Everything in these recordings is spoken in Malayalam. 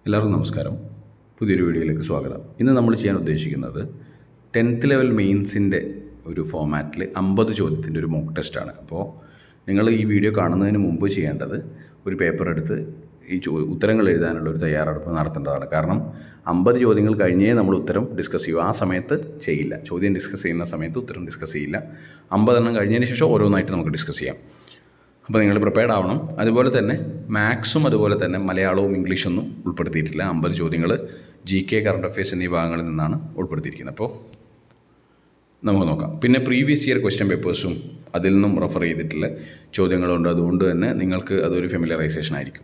എല്ലാവർക്കും നമസ്കാരം പുതിയൊരു വീഡിയോയിലേക്ക് സ്വാഗതം ഇന്ന് നമ്മൾ ചെയ്യാൻ ഉദ്ദേശിക്കുന്നത് ടെൻത്ത് ലെവൽ മെയിൻസിൻ്റെ ഒരു ഫോമാറ്റിൽ അമ്പത് ചോദ്യത്തിൻ്റെ ഒരു മോക്ക് ടെസ്റ്റാണ് അപ്പോൾ നിങ്ങൾ ഈ വീഡിയോ കാണുന്നതിന് മുമ്പ് ചെയ്യേണ്ടത് ഒരു പേപ്പർ എടുത്ത് ഈ ചോ ഉത്തരങ്ങൾ എഴുതാനുള്ള ഒരു തയ്യാറെടുപ്പ് നടത്തേണ്ടതാണ് കാരണം അമ്പത് ചോദ്യങ്ങൾ കഴിഞ്ഞേ നമ്മൾ ഉത്തരം ഡിസ്കസ് ചെയ്യും ആ സമയത്ത് ചെയ്യില്ല ചോദ്യം ഡിസ്കസ് ചെയ്യുന്ന സമയത്ത് ഉത്തരം ഡിസ്കസ് ചെയ്യില്ല അമ്പതെണ്ണം കഴിഞ്ഞതിന് ശേഷം ഓരോന്നായിട്ട് നമുക്ക് ഡിസ്കസ് ചെയ്യാം അപ്പോൾ നിങ്ങൾ പ്രിപ്പയർഡ് ആവണം അതുപോലെ തന്നെ മാത്സും അതുപോലെ തന്നെ മലയാളവും ഇംഗ്ലീഷൊന്നും ഉൾപ്പെടുത്തിയിട്ടില്ല അമ്പത് ചോദ്യങ്ങൾ ജി കെ കറണ്ട് അഫയേഴ്സ് എന്നീ ഭാഗങ്ങളിൽ നിന്നാണ് ഉൾപ്പെടുത്തിയിരിക്കുന്നത് അപ്പോൾ നമുക്ക് നോക്കാം പിന്നെ പ്രീവിയസ് ഇയർ ക്വസ്റ്റ്യൻ പേപ്പേഴ്സും അതിൽ നിന്നും റെഫർ ചെയ്തിട്ടുള്ള ചോദ്യങ്ങളുണ്ട് അതുകൊണ്ട് തന്നെ നിങ്ങൾക്ക് അതൊരു ഫെമിലറൈസേഷൻ ആയിരിക്കും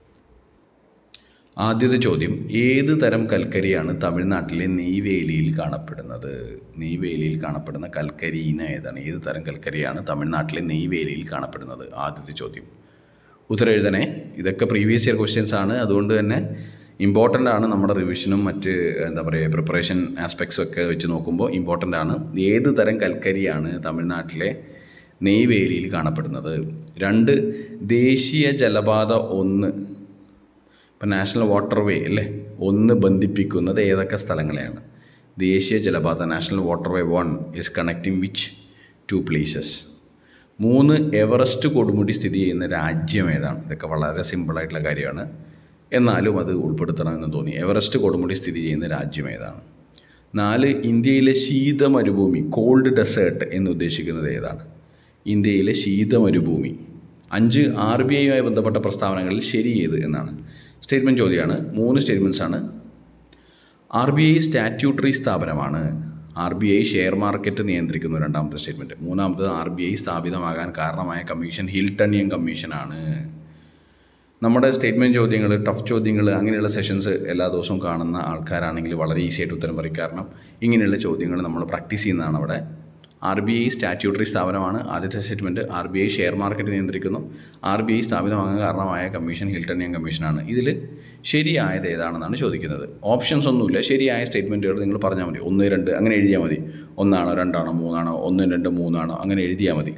ആദ്യത്തെ ചോദ്യം ഏത് തരം കൽക്കരിയാണ് തമിഴ്നാട്ടിലെ നെയ്വേലിയിൽ കാണപ്പെടുന്നത് നെയ്വേലിയിൽ കാണപ്പെടുന്ന കൽക്കരി ഇനം ഏതാണ് ഏത് തരം കൽക്കരിയാണ് തമിഴ്നാട്ടിലെ നെയ്വേലിയിൽ കാണപ്പെടുന്നത് ആദ്യത്തെ ചോദ്യം ഉത്തരം എഴുതണേ ഇതൊക്കെ പ്രീവിയസ് ഇയർ ക്വസ്റ്റ്യൻസ് ആണ് അതുകൊണ്ട് തന്നെ ഇമ്പോർട്ടൻ്റ് ആണ് നമ്മുടെ റിവിഷനും മറ്റ് എന്താ പറയുക പ്രിപ്പറേഷൻ ആസ്പെക്ട്സും ഒക്കെ വെച്ച് നോക്കുമ്പോൾ ഇമ്പോർട്ടൻ്റ് ആണ് ഏത് തരം കൽക്കരിയാണ് തമിഴ്നാട്ടിലെ നെയ്വേലിയിൽ കാണപ്പെടുന്നത് രണ്ട് ദേശീയ ജലപാത ഒന്ന് ഇപ്പം നാഷണൽ വാട്ടർ വേ അല്ലേ ഒന്ന് ബന്ധിപ്പിക്കുന്നത് ഏതൊക്കെ സ്ഥലങ്ങളെയാണ് ദേശീയ ജലപാത national water way one is connecting which two places മൂന്ന് എവറസ്റ്റ് കൊടുമുടി സ്ഥിതി ചെയ്യുന്ന രാജ്യം ഏതാണ് ഇതൊക്കെ വളരെ സിമ്പിളായിട്ടുള്ള കാര്യമാണ് എന്നാലും അത് ഉൾപ്പെടുത്തണമെന്ന് തോന്നി എവറസ്റ്റ് കൊടുമുടി സ്ഥിതി ചെയ്യുന്ന രാജ്യം ഏതാണ് നാല് ഇന്ത്യയിലെ ശീത മരുഭൂമി കോൾഡ് ഡെസേർട്ട് എന്ന് ഉദ്ദേശിക്കുന്നത് ഏതാണ് ഇന്ത്യയിലെ ശീത മരുഭൂമി അഞ്ച് ആർ ബി ഐയുമായി ബന്ധപ്പെട്ട പ്രസ്താവനകളിൽ ശരി ഏത് എന്നാണ് സ്റ്റേറ്റ്മെൻറ്റ് ചോദ്യമാണ് മൂന്ന് സ്റ്റേറ്റ്മെൻറ്റ്സ് ആണ് ആർ ബി ഐ സ്റ്റാറ്റ്യൂട്ടറി സ്ഥാപനമാണ് ആർ ബി ഐ ഷെയർ മാർക്കറ്റ് നിയന്ത്രിക്കുന്നു രണ്ടാമത്തെ സ്റ്റേറ്റ്മെൻറ്റ് മൂന്നാമത്തത് ആർ ബി ഐ സ്ഥാപിതമാകാൻ കാരണമായ കമ്മീഷൻ ഹിൽട്ടണിയൻ കമ്മീഷനാണ് നമ്മുടെ സ്റ്റേറ്റ്മെൻറ്റ് ചോദ്യങ്ങൾ ടഫ് ചോദ്യങ്ങൾ അങ്ങനെയുള്ള സെഷൻസ് എല്ലാ ദിവസവും കാണുന്ന ആൾക്കാരാണെങ്കിൽ വളരെ ഈസി ആയിട്ട് ഉത്തരം പറയും കാരണം ഇങ്ങനെയുള്ള ചോദ്യങ്ങൾ നമ്മൾ പ്രാക്ടീസ് ചെയ്യുന്നതാണ് അവിടെ ആർ ബി ഐ സ്റ്റാറ്റ്യൂട്ടറി സ്ഥാപനമാണ് ആദ്യത്തെ statement R B I share market നിയന്ത്രിക്കുന്നു ആർ ബി ഐ സ്ഥാപിതമാകാൻ കാരണമായ കമ്മീഷൻ ഹിൽട്ടണിയൻ കമ്മീഷനാണ് ഇതിൽ ശരിയായത് ഏതാണെന്നാണ് ചോദിക്കുന്നത് ഓപ്ഷൻസ് ഒന്നുമില്ല ശരിയായ സ്റ്റേറ്റ്മെൻറ്റുകൾ നിങ്ങൾ പറഞ്ഞാൽ മതി ഒന്ന് രണ്ട് അങ്ങനെ എഴുതിയാൽ മതി ഒന്നാണോ രണ്ടാണോ മൂന്നാണോ ഒന്ന് രണ്ട് മൂന്നാണോ അങ്ങനെ എഴുതിയാൽ മതി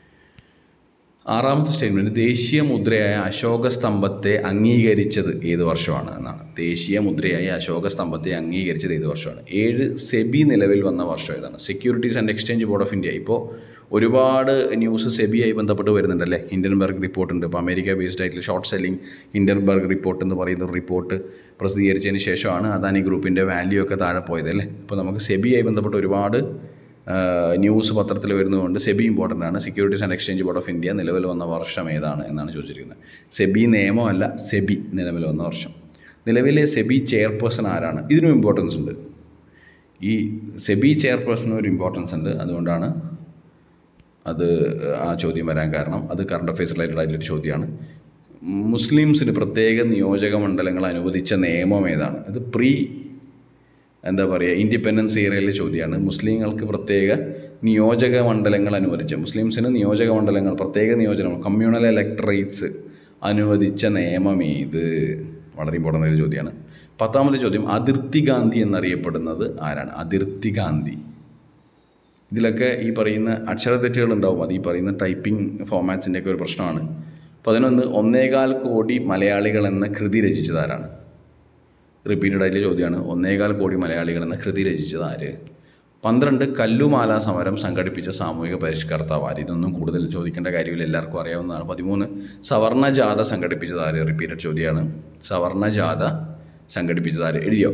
ആറാമത്തെ സ്റ്റേറ്റ്മെൻറ്റ് ദേശീയ മുദ്രയായ അശോക സ്തംഭത്തെ അംഗീകരിച്ചത് ഏത് വർഷമാണ് എന്നാണ് ദേശീയ മുദ്രയായ അശോക സ്തംഭത്തെ അംഗീകരിച്ചത് ഏത് വർഷമാണ് ഏഴ് സെബി നിലവിൽ വന്ന വർഷം ഏതാണ് securities and exchange board of India ഇപ്പോൾ ഒരുപാട് ന്യൂസ് സെബിയായി ബന്ധപ്പെട്ട് വരുന്നുണ്ടല്ലേ ഹിൻഡൻബർഗ് റിപ്പോർട്ട് ഉണ്ട് ഇപ്പോൾ അമേരിക്ക ബേസ്ഡ് ആയിട്ടുള്ള ഷോർട്ട് സെല്ലിംഗ് ഹിൻഡൻബർഗ് റിപ്പോർട്ട് എന്ന് പറയുന്ന ഒരു റിപ്പോർട്ട് പ്രസിദ്ധീകരിച്ചതിന് ശേഷമാണ് അദാനി ഗ്രൂപ്പിൻ്റെ വാല്യൂ ഒക്കെ താഴെ പോയത് അല്ലേ ഇപ്പോൾ നമുക്ക് സെബിയായി ബന്ധപ്പെട്ട് ഒരുപാട് ന്യൂസ് പത്രത്തിൽ വരുന്നതുകൊണ്ട് സെബി ഇമ്പോർട്ടൻ്റ് ആണ് securities and exchange board of India നിലവിൽ വന്ന വർഷം ഏതാണ് എന്നാണ് ചോദിച്ചിരിക്കുന്നത് സെബി നിയമമല്ല സെബി നിലവിൽ വന്ന വർഷം നിലവിലെ സെബി ചെയർപേഴ്സൺ ആരാണ് ഇതിനും ഇമ്പോർട്ടൻസ് ഉണ്ട് ഈ സെബി ചെയർപേഴ്സൺ ഒരു ഇമ്പോർട്ടൻസ് ഉണ്ട് അതുകൊണ്ടാണ് അത് ആ ചോദ്യം വരാൻ കാരണം അത് കറണ്ട് അഫയേഴ്സ് റിലേറ്റഡ് ആയിട്ടുള്ളൊരു ചോദ്യമാണ് മുസ്ലിംസിന് പ്രത്യേക നിയോജക മണ്ഡലങ്ങൾ അനുവദിച്ച നിയമം ഏതാണ് അത് പ്രീ എന്താ പറയുക ഇൻഡിപെൻഡൻസ് ഏരിയയിലെ ചോദ്യമാണ് മുസ്ലിങ്ങൾക്ക് പ്രത്യേക നിയോജക മണ്ഡലങ്ങൾ അനുവദിച്ച മുസ്ലിംസിന് നിയോജക മണ്ഡലങ്ങൾ പ്രത്യേക നിയോജനം കമ്മ്യൂണൽ ഇലക്ട്രേറ്റ്സ് അനുവദിച്ച നിയമം ഏത് വളരെ ഇമ്പോർട്ടൻ്റ് ആയ ചോദ്യമാണ് പത്താമത്തെ ചോദ്യം അതിർത്തി ഗാന്ധി എന്നറിയപ്പെടുന്നത് ആരാണ് അതിർത്തി ഗാന്ധി ഇതിലൊക്കെ ഈ പറയുന്ന അക്ഷരതെറ്റുകൾ ഉണ്ടാവും അത് ഈ പറയുന്ന ടൈപ്പിംഗ് ഫോമാറ്റ്സിൻ്റെ ഒക്കെ ഒരു പ്രശ്നമാണ് പതിനൊന്ന് ഒന്നേകാൽ കോടി മലയാളികൾ എന്ന കൃതി രചിച്ചത് ആരാണ് റിപ്പീറ്റഡ് ആയിട്ടുള്ള ചോദ്യമാണ് ഒന്നേകാൽ കോടി മലയാളികൾ എന്ന കൃതി രചിച്ചത് ആര് പന്ത്രണ്ട് കല്ലുമാല സമരം സംഘടിപ്പിച്ച സാമൂഹിക പരിഷ്കർത്താവ് ആര് ഇതൊന്നും കൂടുതൽ ചോദിക്കേണ്ട കാര്യമില്ല എല്ലാവർക്കും അറിയാവുന്നതാണ് പതിമൂന്ന് സവർണ ജാഥ സംഘടിപ്പിച്ചത് ആര് റിപ്പീറ്റഡ് ചോദ്യമാണ് സവർണ ജാഥ സംഘടിപ്പിച്ചത് ആര് എഴുതിയോ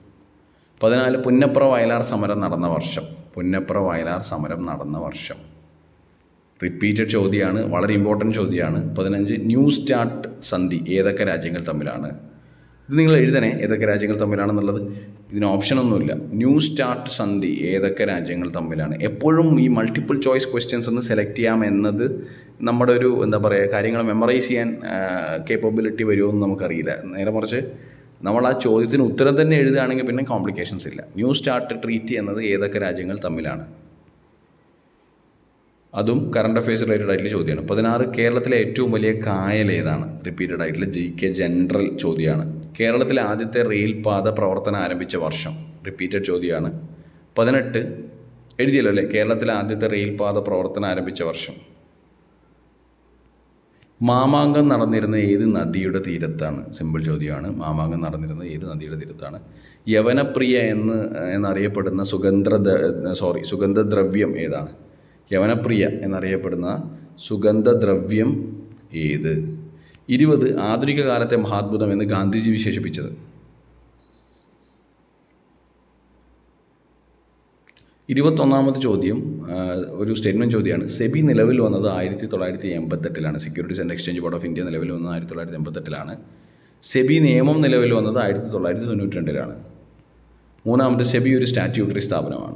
പതിനാല് പുന്നപ്ര വയലാർ സമരം നടന്ന വർഷം പുന്നപ്ര വയലാർ സമരം നടന്ന വർഷം റിപ്പീറ്റഡ് ചോദ്യമാണ് വളരെ ഇമ്പോർട്ടൻറ്റ് ചോദ്യമാണ് പതിനഞ്ച് ന്യൂ സ്റ്റാർട്ട് സന്ധി ഏതൊക്കെ രാജ്യങ്ങൾ തമ്മിലാണ് ഇത് നിങ്ങൾ എഴുതണേ ഏതൊക്കെ രാജ്യങ്ങൾ തമ്മിലാണെന്നുള്ളത് ഇതിന് ഓപ്ഷനൊന്നുമില്ല ന്യൂ സ്റ്റാർട്ട് സന്ധി ഏതൊക്കെ രാജ്യങ്ങൾ തമ്മിലാണ് എപ്പോഴും ഈ മൾട്ടിപ്പിൾ ചോയ്സ് ക്വസ്റ്റ്യൻസ് ഒന്ന് സെലക്ട് ചെയ്യാം എന്നത് നമ്മുടെ ഒരു എന്താ പറയുക കാര്യങ്ങൾ മെമ്മറൈസ് ചെയ്യാൻ കേപ്പബിലിറ്റി വരുമോ എന്ന് നമുക്കറിയില്ല നേരെ മറിച്ച് നമ്മൾ ആ ചോദ്യത്തിന് ഉത്തരം തന്നെ എഴുതുകയാണെങ്കിൽ പിന്നെ കോംപ്ലിക്കേഷൻസ് ഇല്ല ന്യൂ സ്റ്റാർട്ട് ട്രീറ്റ് എന്നത് ഏതൊക്കെ രാജ്യങ്ങൾ തമ്മിലാണ് അതും കറണ്ട് അഫയേഴ്സ് റിലേറ്റഡ് ആയിട്ടുള്ള ചോദ്യമാണ് പതിനാറ് കേരളത്തിലെ ഏറ്റവും വലിയ കായൽ ഏതാണ് റിപ്പീറ്റഡ് ആയിട്ടുള്ള ജി കെ ജനറൽ ചോദ്യമാണ് കേരളത്തിലെ ആദ്യത്തെ റെയിൽ പാത പ്രവർത്തനം ആരംഭിച്ച വർഷം റിപ്പീറ്റഡ് ചോദ്യമാണ് പതിനെട്ട് എഴുതിയല്ലോ അല്ലേ കേരളത്തിലെ ആദ്യത്തെ റെയിൽ പാത പ്രവർത്തനം ആരംഭിച്ച വർഷം മാമാങ്കം നടന്നിരുന്ന ഏത് നദിയുടെ തീരത്താണ് സിമ്പിൾ ചോദ്യമാണ് മാമാങ്കം നടന്നിരുന്നത് ഏത് നദിയുടെ തീരത്താണ് യവനപ്രിയ എന്ന് എന്നറിയപ്പെടുന്ന സുഗന്ധ സോറി സുഗന്ധദ്രവ്യം ഏതാണ് യവനപ്രിയ എന്നറിയപ്പെടുന്ന സുഗന്ധദ്രവ്യം ഏത് ഇരുപത് ആധുനിക കാലത്തെ മഹാത്ഭുതം എന്ന് ഗാന്ധിജി വിശേഷിപ്പിച്ചത് ഇരുപത്തൊന്നാമത് ചോദ്യം ആ, ഒരു സ്റ്റേറ്റ്മെൻറ്റ് ചോദ്യമാണ് സെബി നിലവിൽ വന്നത് ആയിരത്തി തൊള്ളായിരത്തി എൺപത്തെട്ടിലാണ് securities and exchange board of India നിലവിൽ വന്നത് ആയിരത്തി തൊള്ളായിരത്തി എൺപത്തെട്ടിലാണ് സെബി നിയമം നിലവിൽ വന്നത് ആയിരത്തി തൊള്ളായിരത്തി തൊണ്ണൂറ്റി രണ്ടിലാണ് മൂന്നാമത് സെബി ഒരു സ്റ്റാറ്റ്യൂട്ടറി സ്ഥാപനമാണ്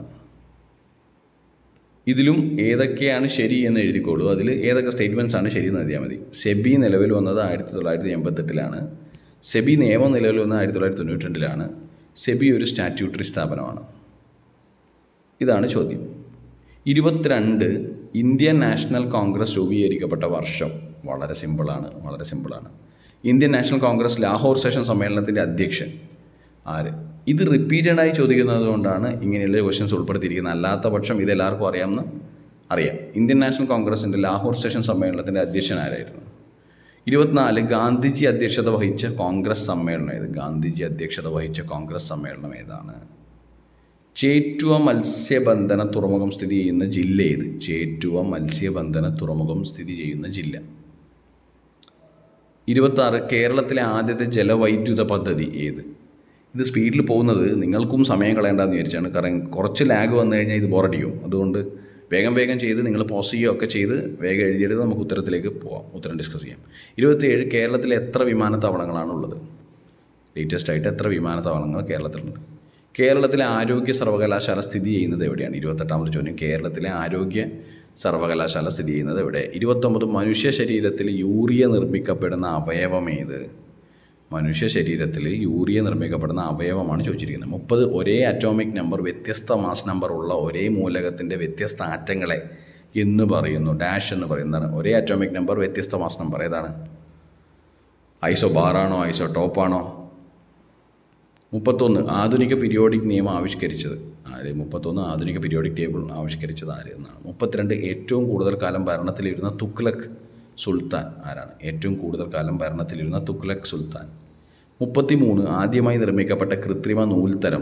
ഇതിലും ഏതൊക്കെയാണ് ശരി എന്ന് എഴുതിക്കോളൂ അതിൽ ഏതൊക്കെ സ്റ്റേറ്റ്മെൻറ്റ്സ് ആണ് ശരി എന്ന് എഴുതിയാൽ മതി സെബി നിലവിൽ വന്നത് ആയിരത്തി തൊള്ളായിരത്തി എൺപത്തെട്ടിലാണ് സെബി നിയമം നിലവിൽ വന്നത് ആയിരത്തി തൊള്ളായിരത്തി തൊണ്ണൂറ്റി രണ്ടിലാണ് സെബി ഒരു സ്റ്റാറ്റ്യൂട്ടറി സ്ഥാപനമാണ് ഇതാണ് ചോദ്യം ഇരുപത്തിരണ്ട് ഇന്ത്യൻ നാഷണൽ കോൺഗ്രസ് രൂപീകരിക്കപ്പെട്ട വർഷം വളരെ സിമ്പിളാണ് വളരെ സിമ്പിളാണ് Indian national congress Lahore session സമ്മേളനത്തിൻ്റെ അധ്യക്ഷൻ ആര് ഇത് റിപ്പീറ്റഡായി ചോദിക്കുന്നത് കൊണ്ടാണ് ഇങ്ങനെയുള്ള ക്വസ്റ്റ്യൻസ് ഉൾപ്പെടുത്തിയിരിക്കുന്നത് അല്ലാത്ത പക്ഷം ഇത് എല്ലാവർക്കും അറിയാമെന്ന് അറിയാം ഇന്ത്യൻ നാഷണൽ കോൺഗ്രസിൻ്റെ ലാഹോർ സെഷൻ സമ്മേളനത്തിൻ്റെ അധ്യക്ഷൻ ആരായിരുന്നു ഇരുപത്തിനാല് ഗാന്ധിജി അധ്യക്ഷത വഹിച്ച കോൺഗ്രസ് സമ്മേളനം ഏത് ഗാന്ധിജി അധ്യക്ഷത വഹിച്ച കോൺഗ്രസ് സമ്മേളനം ഏതാണ് ചേറ്റുവ മത്സ്യബന്ധന തുറമുഖം സ്ഥിതി ചെയ്യുന്ന ജില്ല ഏത് ചേറ്റുവ മത്സ്യബന്ധന തുറമുഖം സ്ഥിതി ചെയ്യുന്ന ജില്ല ഇരുപത്താറ് കേരളത്തിലെ ആദ്യത്തെ ജലവൈദ്യുത പദ്ധതി ഏത് ഇത് സ്പീഡിൽ പോകുന്നത് നിങ്ങൾക്കും സമയം കളയേണ്ടെന്ന് വിചാരിച്ചാണ് കാരണം കുറച്ച് ലാഗ് വന്നു കഴിഞ്ഞാൽ ഇത് ബോറടിക്കും അതുകൊണ്ട് വേഗം വേഗം ചെയ്ത് നിങ്ങൾ പോസ് ചെയ്യുകയൊക്കെ ചെയ്ത് വേഗം എഴുതിയെടുത്ത് നമുക്ക് ഉത്തരത്തിലേക്ക് പോവാം ഉത്തരം ഡിസ്കസ് ചെയ്യാം ഇരുപത്തിയേഴ് കേരളത്തിൽ എത്ര വിമാനത്താവളങ്ങളാണ് ഉള്ളത് ലേറ്റസ്റ്റ് ആയിട്ട് എത്ര വിമാനത്താവളങ്ങൾ കേരളത്തിലുണ്ട് കേരളത്തിലെ ആരോഗ്യ സർവകലാശാല സ്ഥിതി ചെയ്യുന്നത് എവിടെയാണ് ഇരുപത്തെട്ടാമത് ചോദ്യം കേരളത്തിലെ ആരോഗ്യ സർവകലാശാല സ്ഥിതി ചെയ്യുന്നത് എവിടെ ഇരുപത്തൊമ്പത് മനുഷ്യ ശരീരത്തിൽ യൂറിയ നിർമ്മിക്കപ്പെടുന്ന അവയവം ഏത് മനുഷ്യ ശരീരത്തിൽ യൂറിയ നിർമ്മിക്കപ്പെടുന്ന അവയവമാണ് ചോദിച്ചിരിക്കുന്നത് മുപ്പത് ഒരേ അറ്റോമിക് നമ്പർ വ്യത്യസ്ത മാസ് നമ്പർ ഉള്ള ഒരേ മൂലകത്തിൻ്റെ വ്യത്യസ്ത ആറ്റങ്ങളെ എന്ന് പറയുന്നു ഡാഷ് എന്ന് പറയുന്നതാണ് ഒരേ അറ്റോമിക് നമ്പർ വ്യത്യസ്ത മാസ് നമ്പർ ഏതാണ് ഐസോ ബാറാണോ ഐസോ ടോപ്പാണോ മുപ്പത്തൊന്ന് ആധുനിക പീരിയോഡിക് നിയമം ആവിഷ്കരിച്ചത് ആര് മുപ്പത്തൊന്ന് ആധുനിക പീരിയോഡിക് ടേബിൾ ആവിഷ്കരിച്ചത് ആര് എന്നാണ് മുപ്പത്തിരണ്ട് ഏറ്റവും കൂടുതൽ കാലം ഭരണത്തിലിരുന്ന തുഗ്ലക് സുൽത്താൻ ആരാണ് ഏറ്റവും കൂടുതൽ കാലം ഭരണത്തിലിരുന്ന തുഗ്ലക് സുൽത്താൻ മുപ്പത്തിമൂന്ന് ആദ്യമായി നിർമ്മിക്കപ്പെട്ട കൃത്രിമ നൂൽത്തരം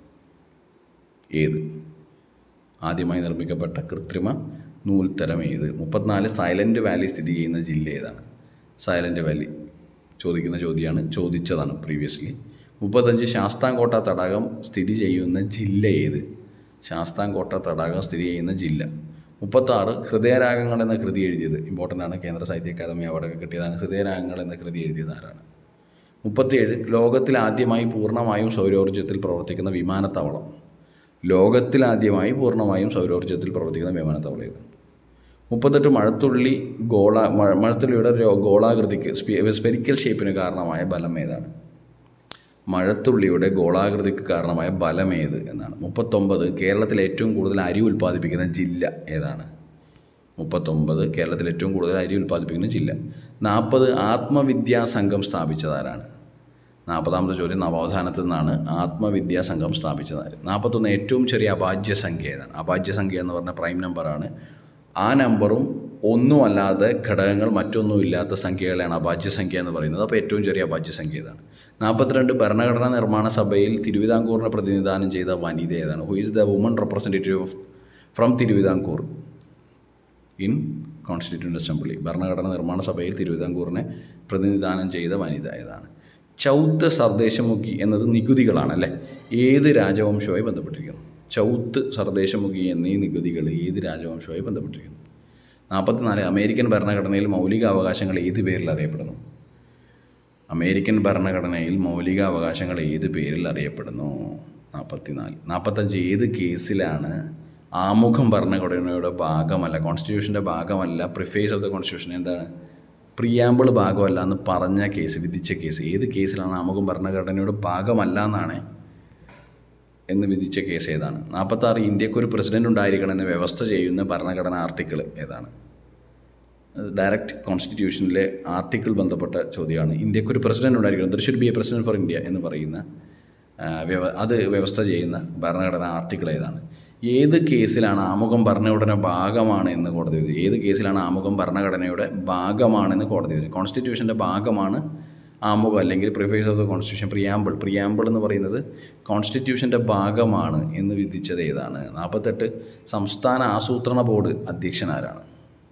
ഏത് ആദ്യമായി നിർമ്മിക്കപ്പെട്ട കൃത്രിമ നൂൽത്തരം ഏത് മുപ്പത്തിനാല് സൈലൻറ്റ് വാലി സ്ഥിതി ചെയ്യുന്ന ജില്ല ഏതാണ് സൈലൻറ്റ് വാലി ചോദിക്കുന്ന ചോദ്യമാണ് ചോദിച്ചതാണ് പ്രീവിയസ്ലി മുപ്പത്തഞ്ച് ശാസ്താംകോട്ട തടാകം സ്ഥിതി ചെയ്യുന്ന ജില്ല ഏത് ശാസ്താംകോട്ട തടാകം സ്ഥിതി ചെയ്യുന്ന ജില്ല മുപ്പത്താറ് ഹൃദയരാഗങ്ങൾ എന്ന കൃതി എഴുതിയത് ഇമ്പോർട്ടൻ്റ് ആണ് കേന്ദ്ര സാഹിത്യ അക്കാദമി അവാർഡൊക്കെ കിട്ടിയതാണ് ഹൃദയരാഗങ്ങൾ എന്ന കൃതി എഴുതിയത് ആരാണ് മുപ്പത്തിയേഴ് ലോകത്തിൽ ആദ്യമായി പൂർണ്ണമായും സൗരോർജ്ജത്തിൽ പ്രവർത്തിക്കുന്ന വിമാനത്താവളം ലോകത്തിലാദ്യമായി പൂർണ്ണമായും സൗരോർജ്ജത്തിൽ പ്രവർത്തിക്കുന്ന വിമാനത്താവളം ഏത് മുപ്പത്തെട്ട് മഴത്തുള്ളി ഗോള മഴ മഴത്തുള്ളിയുടെ രോ- ഗോളാകൃതിക്ക് സ്പെരിക്കൽ ഷേപ്പിന് കാരണമായ ബലം ഏതാണ് മഴത്തുള്ളിയുടെ ഗോളാകൃതിക്ക് കാരണമായ ബലം ഏത് എന്നാണ് മുപ്പത്തൊമ്പത് കേരളത്തിൽ ഏറ്റവും കൂടുതൽ അരി ഉൽപ്പാദിപ്പിക്കുന്ന ജില്ല ഏതാണ് മുപ്പത്തൊമ്പത് കേരളത്തിൽ ഏറ്റവും കൂടുതൽ അരി ഉൽപ്പാദിപ്പിക്കുന്ന ജില്ല നാൽപ്പത് ആത്മവിദ്യാ സംഘം സ്ഥാപിച്ചതാരാണ് നാൽപ്പതാമത്തെ ചോദ്യം നവോത്ഥാനത്തിൽ നിന്നാണ് ആത്മവിദ്യാ സംഘം സ്ഥാപിച്ചതാര് നാൽപ്പത്തൊന്ന് ഏറ്റവും ചെറിയ അഭാജ്യ സംഖ്യ ഏതാണ് അഭാജ്യ സംഖ്യ എന്ന് പറഞ്ഞ പ്രൈം നമ്പറാണ് ആ നമ്പറും ഒന്നുമല്ലാതെ ഘടകങ്ങൾ മറ്റൊന്നും ഇല്ലാത്ത സംഖ്യകളെയാണ് അഭാജ്യ സംഖ്യ എന്ന് പറയുന്നത് അപ്പോൾ ഏറ്റവും ചെറിയ അഭാജ്യ സംഖ്യ ഏതാണ് നാൽപ്പത്തിരണ്ട് ഭരണഘടനാ നിർമ്മാണ സഭയിൽ തിരുവിതാംകൂറിനെ പ്രതിനിധാനം ചെയ്ത വനിത ഏതാണ് who is the woman representative of from Thiruvithamkoor in constituent assembly ഭരണഘടന നിർമ്മാണ സഭയിൽ തിരുവിതാംകൂറിനെ പ്രതിനിധാനം ചെയ്ത വനിത ഏതാണ് ചൗത്ത് സർദേശമുഖി എന്നത് നികുതികളാണ് അല്ലേ ഏത് രാജവംശവുമായി ബന്ധപ്പെട്ടിരിക്കുന്നു ചൗത്ത് സർദേശമുഖി എന്നീ നികുതികൾ ഏത് രാജവംശവുമായി ബന്ധപ്പെട്ടിരിക്കുന്നു നാൽപ്പത്തിനാല് അമേരിക്കൻ ഭരണഘടനയിൽ മൗലിക അവകാശങ്ങൾ ഏത് പേരിൽ അറിയപ്പെടുന്നു അമേരിക്കൻ ഭരണഘടനയിൽ മൗലിക അവകാശങ്ങൾ ഏത് പേരിൽ അറിയപ്പെടുന്നു നാൽപ്പത്തിനാല് നാൽപ്പത്തഞ്ച് ഏത് കേസിലാണ് ആമുഖം ഭരണഘടനയുടെ ഭാഗമല്ല കോൺസ്റ്റിറ്റ്യൂഷൻ്റെ ഭാഗമല്ല പ്രിഫേസ് ഓഫ് ദ കോൺസ്റ്റിറ്റ്യൂഷൻ എന്താണ് പ്രിയാമ്പിൾ ഭാഗമല്ല എന്ന് പറഞ്ഞ കേസ് വിധിച്ച കേസ് ഏത് കേസിലാണ് ആമുഖം ഭരണഘടനയുടെ ഭാഗമല്ല എന്നാണ് എന്ന് വിധിച്ച കേസ് ഏതാണ് നാൽപ്പത്താറ് ഇന്ത്യക്കൊരു പ്രസിഡന്റ് ഉണ്ടായിരിക്കണം എന്ന് വ്യവസ്ഥ ചെയ്യുന്ന ഭരണഘടന ആർട്ടിക്കിൾ ഏതാണ് ഡയറക്റ്റ് കോൺസ്റ്റിറ്റ്യൂഷനിലെ ആർട്ടിക്കിൾ ബന്ധപ്പെട്ട ചോദ്യമാണ് ഇന്ത്യക്കൊരു പ്രസിഡന്റ് ഉണ്ടായിരിക്കണം there should be a president for India എന്ന് പറയുന്ന ആ, വ്യവ അത് വ്യവസ്ഥ ചെയ്യുന്ന ഭരണഘടന ആർട്ടിക്കിൾ ഏതാണ് ഏത് കേസിലാണ് ആമുഖം ഭരണഘടന ഭാഗമാണ് എന്ന് കോടതി വിധി ഏത് കേസിലാണ് ആമുഖം ഭരണഘടനയുടെ ഭാഗമാണെന്ന് കോടതി വിധി കോൺസ്റ്റിറ്റ്യൂഷൻ്റെ ഭാഗമാണ് ആമുഖം അല്ലെങ്കിൽ preface of the constitution preamble preamble എന്ന് പറയുന്നത് കോൺസ്റ്റിറ്റ്യൂഷൻ്റെ ഭാഗമാണ് എന്ന് വിധിച്ചത് ഏതാണ് നാൽപ്പത്തെട്ട് സംസ്ഥാന ആസൂത്രണ ബോർഡ് അധ്യക്ഷൻ ആരാണ്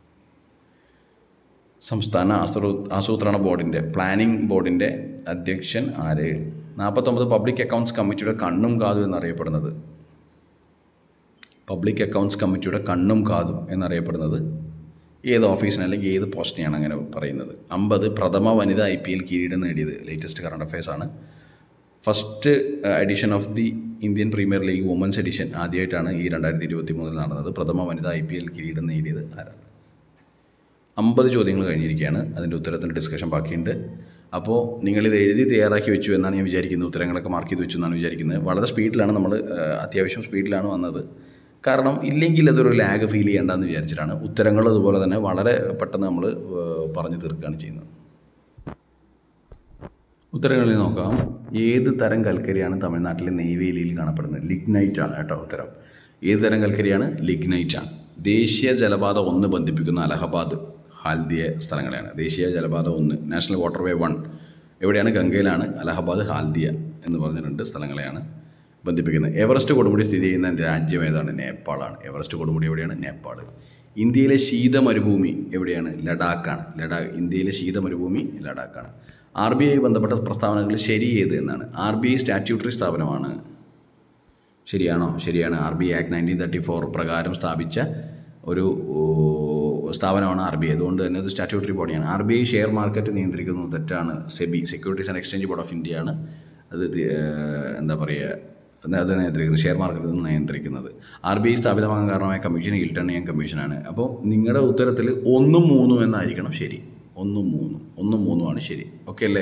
സംസ്ഥാന ആസൂ ആസൂത്രണ ബോർഡിൻ്റെ പ്ലാനിംഗ് ബോർഡിൻ്റെ അധ്യക്ഷൻ ആര് നാൽപ്പത്തൊമ്പത് പബ്ലിക് അക്കൗണ്ട്സ് കമ്മിറ്റിയുടെ കണ്ണും കാതും എന്നറിയപ്പെടുന്നത് പബ്ലിക് അക്കൗണ്ട്സ് കമ്മിറ്റിയുടെ കണ്ണും കാതും എന്നറിയപ്പെടുന്നത് ഏത് ഓഫീസിന് അല്ലെങ്കിൽ ഏത് പോസ്റ്റിനെയാണ് അങ്ങനെ പറയുന്നത് അമ്പത് പ്രഥമ വനിത ഐ പി എൽ കിരീടം നേടിയത് ലേറ്റസ്റ്റ് കറണ്ട് അഫയേഴ്സ് ആണ് first edition of the Indian premier league women's edition ആദ്യമായിട്ടാണ് ഈ രണ്ടായിരത്തി ഇരുപത്തി മൂന്നിൽ നടന്നത് പ്രഥമ വനിത ഐ പി എൽ കിരീടം നേടിയത് ആരാണ് അമ്പത് ചോദ്യങ്ങൾ കഴിഞ്ഞിരിക്കുകയാണ് അതിൻ്റെ ഉത്തരത്തിൻ്റെ ഡിസ്കഷൻ ബാക്കിയുണ്ട് അപ്പോൾ നിങ്ങളിത് എഴുതി തയ്യാറാക്കി വെച്ചു എന്നാണ് ഞാൻ വിചാരിക്കുന്നത് ഉത്തരങ്ങളൊക്കെ മാർക്ക് ചെയ്ത് വെച്ചു എന്നാണ് വിചാരിക്കുന്നത് വളരെ സ്പീഡിലാണ് നമ്മൾ അത്യാവശ്യം സ്പീഡിലാണ് വന്നത് കാരണം ഇല്ലെങ്കിൽ അതൊരു ലാഗ് ഫീൽ ചെയ്യേണ്ടെന്ന് വിചാരിച്ചിട്ടാണ് ഉത്തരങ്ങൾ അതുപോലെ തന്നെ വളരെ പെട്ടെന്ന് നമ്മൾ പറഞ്ഞു തീർക്കുകയാണ് ചെയ്യുന്നത് ഉത്തരങ്ങളിൽ നോക്കാം ഏത് തരം കൽക്കരിയാണ് തമിഴ്നാട്ടിലെ നെയ്വേലിയിൽ കാണപ്പെടുന്നത് ലിഗ്നൈറ്റ് ആണ് കേട്ടോ ഉത്തരം ഏത് തരം കൽക്കരിയാണ് ലിഗ്നൈറ്റ് ആണ് ദേശീയ ജലപാത ഒന്ന് ബന്ധിപ്പിക്കുന്ന അലഹബാദ് ഹാൽദിയ സ്ഥലങ്ങളെയാണ് ദേശീയ ജലപാത ഒന്ന് നാഷണൽ വാട്ടർവേ വൺ എവിടെയാണ് ഗംഗയിലാണ് അലഹബാദ് ഹാൽദിയ എന്ന് പറഞ്ഞ രണ്ട് സ്ഥലങ്ങളെയാണ് ബന്ധിപ്പിക്കുന്നത് എവറസ്റ്റ് കൊടുമുടി സ്ഥിതി ചെയ്യുന്ന രാജ്യം ഏതാണ് നേപ്പാളാണ് എവറസ്റ്റ് കൊടുമുടി എവിടെയാണ് നേപ്പാൾ ഇന്ത്യയിലെ ശീത മരുഭൂമി എവിടെയാണ് ലഡാക്കാണ് ലഡാക്ക് ഇന്ത്യയിലെ ശീത മരുഭൂമി ലഡാക്കാണ് ആർ ബി ഐ ബന്ധപ്പെട്ട പ്രസ്താവനകൾ ശരി ഏത് എന്നാണ് ആർ ബി ഐ സ്റ്റാറ്റ്യൂട്ടറി സ്ഥാപനമാണ് ശരിയാണോ ശരിയാണ് R B I act nineteen thirty four പ്രകാരം സ്ഥാപിച്ച ഒരു ഓ, സ്ഥാപനമാണ് ആർ ബി ഐ അതുകൊണ്ട് തന്നെ ഇത് സ്റ്റാറ്റ്യൂട്ടറി ബോഡിയാണ് R B I share market നിയന്ത്രിക്കുന്നത് തെറ്റാണ് SEBI securities and exchange board of India ആണ് അത് തി- ഏഹ്, എന്താ പറയുക അത് നിയന്ത്രിക്കുന്നത് ഷെയർ മാർക്കറ്റിൽ നിന്ന് നിയന്ത്രിക്കുന്നത് ആർ ബി ഐ സ്ഥാപിതമാകാൻ കാരണമായ കമ്മീഷൻ ഹിൽട്ടൺ ചെയ്യാൻ കമ്മീഷനാണ് അപ്പോൾ നിങ്ങളുടെ ഉത്തരത്തിൽ ഒന്നും മൂന്നും എന്നായിരിക്കണം ശരി ഒന്നും മൂന്നും ഒന്നും മൂന്നുമാണ് ശരി ഓക്കെ അല്ലേ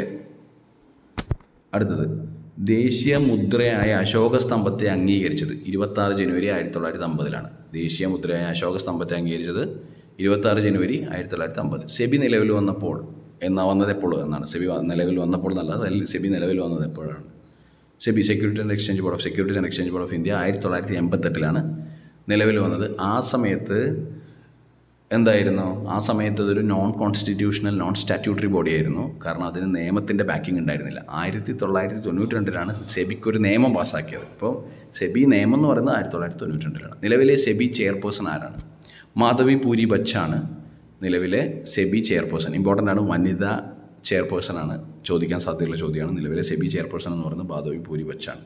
അടുത്തത് ദേശീയ മുദ്രയായ അശോക സ്തംഭത്തെ അംഗീകരിച്ചത് ഇരുപത്താറ് ജനുവരി ആയിരത്തി തൊള്ളായിരത്തി അമ്പതിലാണ് ദേശീയ മുദ്രയായ അശോക സ്തംഭത്തെ അംഗീകരിച്ചത് ഇരുപത്താറ് ജനുവരി ആയിരത്തി തൊള്ളായിരത്തി അമ്പത് സെബി നിലവിൽ വന്നപ്പോൾ എന്നാ വന്നത് എപ്പോൾ എന്നാണ് സെബി വ- നിലവിൽ വന്നപ്പോൾ എന്നല്ല സെൽ- സെബി നിലവിൽ വന്നത് എപ്പോഴാണ് SEBI security and exchange board of securities and exchange board of India ആയിരത്തി തൊള്ളായിരത്തി എൺപത്തെട്ടിലാണ് നിലവിൽ വന്നത് ആ സമയത്ത് എന്തായിരുന്നു ആ സമയത്ത് അതൊരു non constitutional non statutory body ആയിരുന്നു കാരണം അതിന് നിയമത്തിൻ്റെ ബാക്കിംഗ് ഉണ്ടായിരുന്നില്ല ആയിരത്തി തൊള്ളായിരത്തി തൊണ്ണൂറ്റി രണ്ടിലാണ് സെബിക്ക് ഒരു നിയമം പാസ്സാക്കിയത് അപ്പോൾ സെബി നിയമം എന്ന് പറയുന്നത് ആയിരത്തി തൊള്ളായിരത്തി തൊണ്ണൂറ്റി രണ്ടിലാണ് നിലവിലെ സെബി ചെയർപേഴ്സൺ ആരാണ് മാധവി പൂരി ബച്ചാണ് നിലവിലെ സെബി ചെയർപേഴ്സൺ ഇമ്പോർട്ടൻ്റ് ആണ് വനിത ചെയർപേഴ്സൺ ആണ് ചോദിക്കാൻ സാധ്യതയുള്ള ചോദ്യമാണ് നിലവിലെ സെബി ചെയർപേഴ്സൺ എന്ന് പറയുന്നത് മാധവി പൂരി ബച്ചാണ്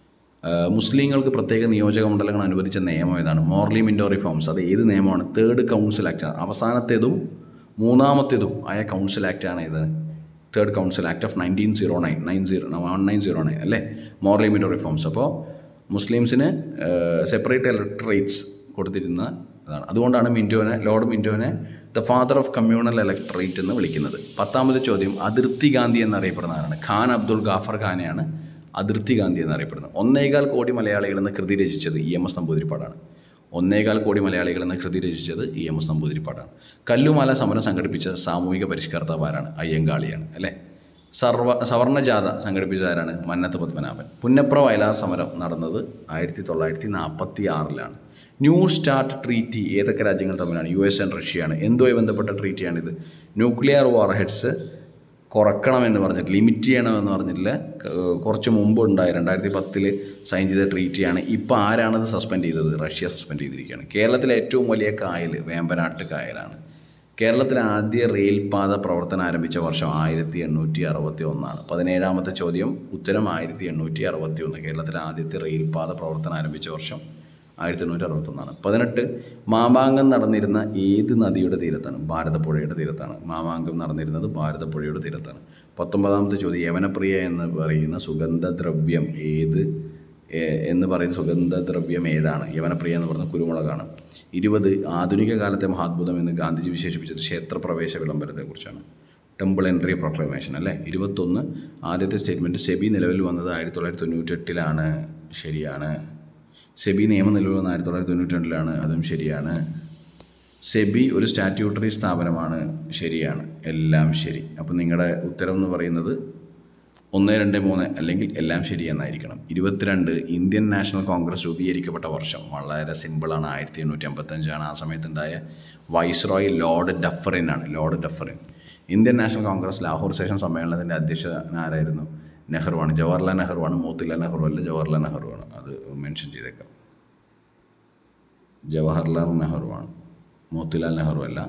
ആഹ് മുസ്ലിങ്ങൾക്ക് പ്രത്യേക നിയോജക മണ്ഡലങ്ങൾ അനുവദിച്ച നിയമം ഏതാണ് മോർലി മിൻഡോ റിഫോംസ് അത് ഏത് നിയമമാണ് തേർഡ് കൗൺസിൽ ആക്ട് അവസാനത്തേതും മൂന്നാമത്തേതും ആയ കൗൺസിൽ ആക്റ്റാണ് ഇത് third council act of nineteen zero nine nine zero one nine zero nine അല്ലേ മോർലി മിൻഡോ റിഫോംസ് അപ്പോൾ മുസ്ലിംസിന് സെപ്പറേറ്റ് ഇലക്ട്രേറ്റ്സ് കൊടുത്തിരുന്ന അതാണ് അതുകൊണ്ടാണ് മിൻറ്റോനെ ലോർഡ് മിൻറ്റോനെ the father of communal electorate എന്ന് വിളിക്കുന്നത് പത്താമത്തെ ചോദ്യം അതിർത്തി ഗാന്ധി എന്നറിയപ്പെടുന്ന ആരാണ് ഖാൻ അബ്ദുൾ ഗാഫർ ഖാനെയാണ് അതിർത്തി ഗാന്ധി എന്നറിയപ്പെടുന്നത് ഒന്നേകാൽ കോടി മലയാളികൾ എന്ന കൃതി രചിച്ചത് ഇ എം എസ് നമ്പൂതിരിപ്പാടാണ് ഒന്നേകാൽ കോടി മലയാളികൾ എന്ന കൃതി രചിച്ചത് ഇ എം എസ് നമ്പൂതിരിപ്പാടാണ് കല്ലുമാല സമരം സംഘടിപ്പിച്ച സാമൂഹിക പരിഷ്കർത്താവ് ആരാണ് അയ്യങ്കാളിയാണ് അല്ലേ സർവ സവർണജാഥ സംഘടിപ്പിച്ചത് ആരാണ് മന്നത്ത് പത്മനാഭൻ പുന്നപ്ര വയലാർ സമരം നടന്നത് ആയിരത്തി തൊള്ളായിരത്തി നാൽപ്പത്തി ആറിലാണ് ന്യൂ സ്റ്റാർട്ട് ട്രീറ്റി ഏതൊക്കെ രാജ്യങ്ങൾ തമ്മിലാണ് യു എസ് ആൻഡ് റഷ്യയാണ് എന്തുമായി ബന്ധപ്പെട്ട ട്രീറ്റിയാണിത് ന്യൂക്ലിയർ വാർ ഹെഡ്സ് കുറക്കണമെന്ന് പറഞ്ഞിട്ട് ലിമിറ്റ് ചെയ്യണമെന്ന് പറഞ്ഞിട്ടില്ല ക- കുറച്ച് മുമ്പ് ഉണ്ടായി രണ്ടായിരത്തി പത്തിൽ സൈൻ ചെയ്ത ട്രീറ്റിയാണ് ഇപ്പോൾ ആരാണത് സസ്പെൻഡ് ചെയ്തത് റഷ്യ സസ്പെൻഡ് ചെയ്തിരിക്കുകയാണ് കേരളത്തിലെ ഏറ്റവും വലിയ കായൽ വേമ്പനാട്ട് കായലാണ് കേരളത്തിലെ ആദ്യ റെയിൽപാത പ്രവർത്തനം ആരംഭിച്ച വർഷം ആയിരത്തി എണ്ണൂറ്റി അറുപത്തി ഒന്നാണ് പതിനേഴാമത്തെ ചോദ്യം ഉത്തരം ആയിരത്തി എണ്ണൂറ്റി അറുപത്തി ഒന്ന് കേരളത്തിലെ ആദ്യത്തെ റെയിൽപാത പ്രവർത്തനം ആരംഭിച്ച വർഷം ആയിരത്തി എണ്ണൂറ്റി അറുപത്തൊന്നാണ് പതിനെട്ട് മാമാങ്കം നടന്നിരുന്ന ഏത് നദിയുടെ തീരത്താണ് ഭാരതപ്പുഴയുടെ തീരത്താണ് മാമാങ്കം നടന്നിരുന്നത് ഭാരതപ്പുഴയുടെ തീരത്താണ് പത്തൊമ്പതാമത്തെ ചോദ്യം യവനപ്രിയ എന്ന് പറയുന്ന സുഗന്ധദ്രവ്യം ഏത് ഏ- എന്ന് പറയുന്ന സുഗന്ധദ്രവ്യം ഏതാണ് യവനപ്രിയ എന്ന് പറയുന്ന കുരുമുളകാണ് ഇരുപത് ആധുനിക കാലത്തെ മഹാത്ഭുതം എന്ന് ഗാന്ധിജി വിശേഷിപ്പിച്ചത് ക്ഷേത്രപ്രവേശ വിളംബരത്തെക്കുറിച്ചാണ് ടെമ്പിൾ എൻട്രി പ്രൊക്ലമേഷൻ അല്ലേ ഇരുപത്തൊന്ന് ആദ്യത്തെ സ്റ്റേറ്റ്മെൻറ്റ് സെബി നിലവിൽ വന്നത് ആയിരത്തി തൊള്ളായിരത്തി തൊണ്ണൂറ്റെട്ടിലാണ് ശരിയാണ് സെബി നിയമം നിലവിൽ വന്നത് ആയിരത്തി തൊള്ളായിരത്തി തൊണ്ണൂറ്റി രണ്ടിലാണ് അതും ശരിയാണ് സെബി ഒരു സ്റ്റാറ്റ്യൂട്ടറി സ്ഥാപനമാണ് ശരിയാണ് എല്ലാം ശരി അപ്പം നിങ്ങളുടെ ഉത്തരം എന്ന് പറയുന്നത് ഒന്ന് രണ്ട് മൂന്ന് അല്ലെങ്കിൽ എല്ലാം ശരി എന്നായിരിക്കണം ഇരുപത്തിരണ്ട് ഇന്ത്യൻ നാഷണൽ കോൺഗ്രസ് രൂപീകരിക്കപ്പെട്ട വർഷം വളരെ സിമ്പിളാണ് ആയിരത്തി എണ്ണൂറ്റി അമ്പത്തഞ്ചാണ് ആ സമയത്തുണ്ടായ വൈസ്രോയ് ലോർഡ് ഡഫറിൻ ആണ് lord Dufferin Indian national congress Lahore session സമ്മേളനത്തിൻ്റെ അധ്യക്ഷൻ ആരായിരുന്നു നെഹ്റുവാണ് ജവഹർലാൽ നെഹ്റുവാണ് മോത്തിലാൽ നെഹ്റു അല്ല ജവഹർലാൽ നെഹ്റുവാണ് അത് മെൻഷൻ ചെയ്തേക്കാം ജവഹർലാൽ നെഹ്റുവാണ് മോത്തിലാൽ നെഹ്റു അല്ല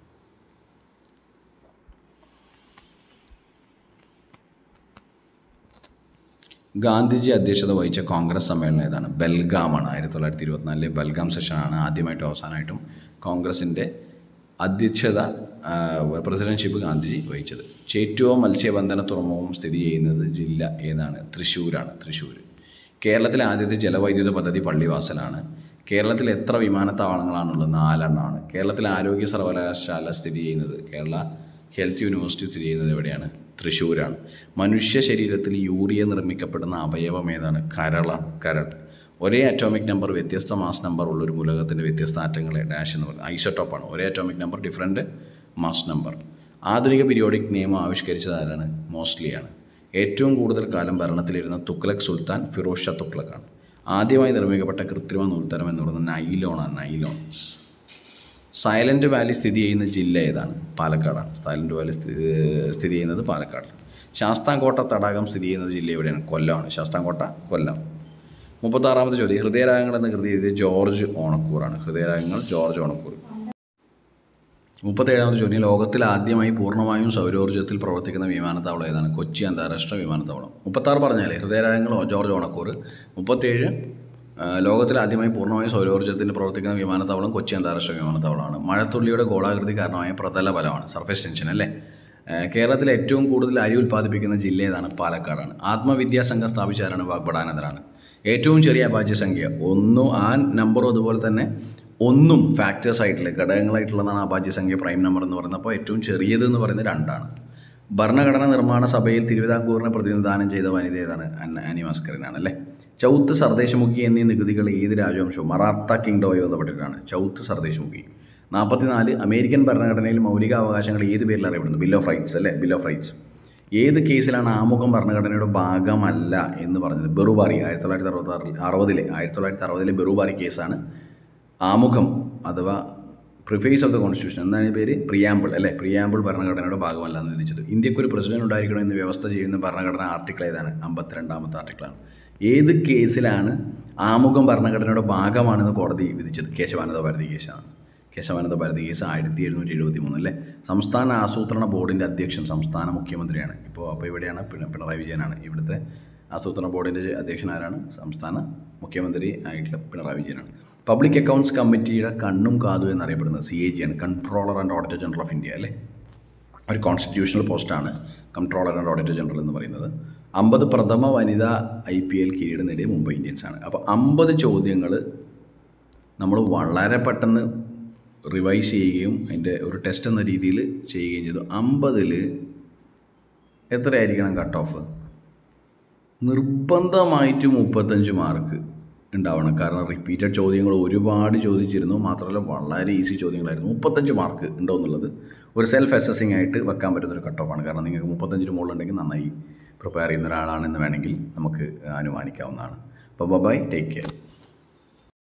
ഗാന്ധിജി അധ്യക്ഷത വഹിച്ച കോൺഗ്രസ് സമ്മേളനം ഏതാണ് ബൽഗാമാണ് ആയിരത്തി തൊള്ളായിരത്തി ഇരുപത്തിനാലിലെ ബൽഗാം സെഷനാണ് ആദ്യമായിട്ടും അവസാനമായിട്ടും കോൺഗ്രസിൻ്റെ അധ്യക്ഷത പ്രസിഡൻഷിപ്പ് ഗാന്ധിജി വഹിച്ചത് ചേറ്റുവ മത്സ്യബന്ധന തുറമുഖം സ്ഥിതി ചെയ്യുന്നത് ജില്ല ഏതാണ് തൃശ്ശൂരാണ് തൃശ്ശൂർ കേരളത്തിലെ ആദ്യത്തെ ജലവൈദ്യുത പദ്ധതി പള്ളിവാസലാണ് കേരളത്തിൽ എത്ര വിമാനത്താവളങ്ങളാണുള്ളത് നാലെണ്ണമാണ് കേരളത്തിലെ ആരോഗ്യ സർവകലാശാല സ്ഥിതി ചെയ്യുന്നത് കേരള ഹെൽത്ത് യൂണിവേഴ്സിറ്റി സ്ഥിതി ചെയ്യുന്നത് എവിടെയാണ് തൃശ്ശൂരാണ് മനുഷ്യ ശരീരത്തിൽ യൂറിയ നിർമ്മിക്കപ്പെടുന്ന അവയവം ഏതാണ് കരളാണ് കരൾ ഒരേ അറ്റോമിക് നമ്പർ വ്യത്യസ്ത മാസ് നമ്പർ ഉള്ള ഒരു മൂലകത്തിൻ്റെ വ്യത്യസ്ത ആറ്റങ്ങളെ ഡാഷ് എന്ന് പറയുന്നത് ഐസോട്ടോപ്പാണ് ഒരേ atomic number different mass number ആധുനിക പീരിയോഡിക് നിയമം ആവിഷ്കരിച്ചത് ആരാണ് മോസ്റ്റ്ലിയാണ് ഏറ്റവും കൂടുതൽ കാലം ഭരണത്തിലിരുന്ന തുഗ്ലക് സുൽത്താൻ ഫിറോസ് ഷാ തുഗ്ലക്കാണ് ആദ്യമായി നിർമ്മിക്കപ്പെട്ട കൃത്രിമ നൂൽത്തരം എന്ന് പറയുന്നത് നൈലോണാണ് നൈലോൺ സൈലൻറ്റ് വാലി സ്ഥിതി ചെയ്യുന്ന ജില്ല ഏതാണ് പാലക്കാടാണ് സൈലൻറ്റ് വാലി സ്ഥിതി സ്ഥിതി ചെയ്യുന്നത് പാലക്കാട് ശാസ്താംകോട്ട തടാകം സ്ഥിതി ചെയ്യുന്നത് ജില്ല എവിടെയാണ് കൊല്ലമാണ് ശാസ്താംകോട്ട കൊല്ലം മുപ്പത്താറാമത് ചോദ്യം ഹൃദയരാഗങ്ങൾ എന്ന കൃതി എഴുതിയ ജോർജ് ഓണക്കൂറാണ് ഹൃദയരാഗങ്ങൾ ജോർജ് ഓണക്കൂർ മുപ്പത്തേഴാമത് ചോദ്യം ലോകത്തിൽ ആദ്യമായി പൂർണ്ണമായും സൗരോർജ്ജത്തിൽ പ്രവർത്തിക്കുന്ന വിമാനത്താവളം ഏതാണ് കൊച്ചി അന്താരാഷ്ട്ര വിമാനത്താവളം മുപ്പത്താറ് പറഞ്ഞാലേ ഹൃദയരാഗങ്ങൾ ജോർജ് ഓണക്കൂർ മുപ്പത്തേഴ് ലോകത്തിൽ ആദ്യമായി പൂർണ്ണമായും സൗരോർജ്ജത്തിൽ പ്രവർത്തിക്കുന്ന വിമാനത്താവളം കൊച്ചി അന്താരാഷ്ട്ര വിമാനത്താവളമാണ് മഴത്തുള്ളിയുടെ ഗോളാകൃതി കാരണമായ പ്രതല ബലമാണ് സർഫേസ് ടെൻഷൻ അല്ലേ കേരളത്തിലെ ഏറ്റവും കൂടുതൽ അരി ഉൽപ്പാദിപ്പിക്കുന്ന ജില്ല ഏതാണ് പാലക്കാടാണ് ആത്മവിദ്യാ സംഘം സ്ഥാപിച്ച ആരാണ് വാഗ്ബടാനന്ദനാണ് ഏറ്റവും ചെറിയ അഭാജ്യ സംഖ്യ ഒന്നും ആ നമ്പറും അതുപോലെ തന്നെ ഒന്നും ഫാക്ടേഴ്സ് ആയിട്ടുള്ള ഘടകങ്ങളായിട്ടുള്ളതാണ് അഭാജ്യ സംഖ്യ പ്രൈം നമ്പർ എന്ന് പറയുന്നത് അപ്പോൾ ഏറ്റവും ചെറിയത് എന്ന് പറയുന്നത് രണ്ടാണ് ഭരണഘടനാ നിർമ്മാണ സഭയിൽ തിരുവിതാംകൂറിനെ പ്രതിനിധാനം ചെയ്ത വനിത ഏതാണ് ആനി മസ്കറിനാണ് അല്ലേ ചൗത്ത് സർദേശമുഖി എന്നീ നികുതികൾ ഏത് രാജവംശവും മറാത്ത കിങ്ഡോയോ ബന്ധപ്പെട്ടിട്ടാണ് ചൗത്ത് സർദേശമുഖി നാൽപ്പത്തിനാല് അമേരിക്കൻ ഭരണഘടനയിൽ മൗലികാവകാശങ്ങൾ ഏത് പേരിൽ അറിയപ്പെടുന്നു ബിൽ ഓഫ് റൈറ്റ്സ് അല്ലേ ബിൽ ഓഫ് റൈറ്റ്സ് ഏത് കേസിലാണ് ആമുഖം ഭരണഘടനയുടെ ഭാഗമല്ല എന്ന് പറഞ്ഞത് ബെറുബാറി ആയിരത്തി തൊള്ളായിരത്തി അറുപത്തി ആറിൽ അറുപതിലെ ആയിരത്തി തൊള്ളായിരത്തി അറുപതിലെ ബെറുബാറി കേസാണ് ആമുഖം അഥവാ പ്രിഫേസ് ഓഫ് ദ കോൺസ്റ്റിറ്റ്യൂഷൻ എന്താണ് പേര് പ്രിയാമ്പിൾ അല്ലേ പ്രിയാമ്പിൾ ഭരണഘടനയുടെ ഭാഗമല്ല എന്ന് വിധിച്ചത് ഇന്ത്യക്ക് ഒരു പ്രസിഡന്റ് ഉണ്ടായിരിക്കണം എന്ന് വ്യവസ്ഥ ചെയ്യുന്ന ഭരണഘടന ആർട്ടിക്കിൾ ഏതാണ് അമ്പത്തിരണ്ടാമത്തെ ആർട്ടിക്കിളാണ് ഏത് കേസിലാണ് ആമുഖം ഭരണഘടനയുടെ ഭാഗമാണെന്ന് കോടതി വിധിച്ചത് കേശവാനന്ദ ഭാരതി കേസാണ് കേശവാനന്ദ ഭാരതി കേസ് ആയിരത്തി എഴുന്നൂറ്റി എഴുപത്തി മൂന്ന് അല്ലേ സംസ്ഥാന ആസൂത്രണ ബോർഡിൻ്റെ അധ്യക്ഷൻ സംസ്ഥാന മുഖ്യമന്ത്രിയാണ് ഇപ്പോൾ അപ്പോൾ ഇവിടെയാണ് പിണ- പിണറായി വിജയനാണ് ഇവിടുത്തെ ആസൂത്രണ ബോർഡിൻ്റെ അധ്യക്ഷൻ ആരാണ് സംസ്ഥാന മുഖ്യമന്ത്രി ആയിട്ടുള്ള പിണറായി വിജയനാണ് പബ്ലിക് അക്കൗണ്ട്സ് കമ്മിറ്റിയുടെ കണ്ണും കാതും എന്നറിയപ്പെടുന്നത് സി എ ജി ആണ് controller and auditor general of India അല്ലേ ഒരു കോൺസ്റ്റിറ്റ്യൂഷണൽ പോസ്റ്റാണ് കൺട്രോളർ ആൻഡ് ഓഡിറ്റർ ജനറൽ എന്ന് പറയുന്നത് അമ്പത് പ്രഥമ വനിതാ ഐ പി എൽ കിരീടം നേടിയ മുംബൈ ഇന്ത്യൻസ് ആണ് അപ്പോൾ അമ്പത് ചോദ്യങ്ങൾ നമ്മൾ വളരെ പെട്ടെന്ന് റിവൈസ് ചെയ്യുകയും അതിൻ്റെ ഒരു ടെസ്റ്റ് എന്ന രീതിയിൽ ചെയ്യുകയും ചെയ്തു അമ്പതിൽ എത്രയായിരിക്കണം കട്ട് ഓഫ് നിർബന്ധമായിട്ട് മുപ്പത്തഞ്ച് മാർക്ക് ഉണ്ടാവണം കാരണം റിപ്പീറ്റഡ് ചോദ്യങ്ങൾ ഒരുപാട് ചോദിച്ചിരുന്നു മാത്രമല്ല വളരെ ഈസി ചോദ്യങ്ങളായിരുന്നു മുപ്പത്തഞ്ച് മാർക്ക് ഉണ്ടോ എന്നുള്ളത് ഒരു സെൽഫ് അസസിങ് ആയിട്ട് വെക്കാൻ പറ്റുന്നൊരു കട്ട് ഓഫാണ് കാരണം നിങ്ങൾക്ക് മുപ്പത്തഞ്ചിന് മുകളിലുണ്ടെങ്കിൽ നന്നായി പ്രിപ്പയർ ചെയ്യുന്ന ഒരാളാണെന്ന് വേണമെങ്കിൽ നമുക്ക് അനുമാനിക്കാവുന്നതാണ് അപ്പോൾ ബൈ ടേക്ക് കെയർ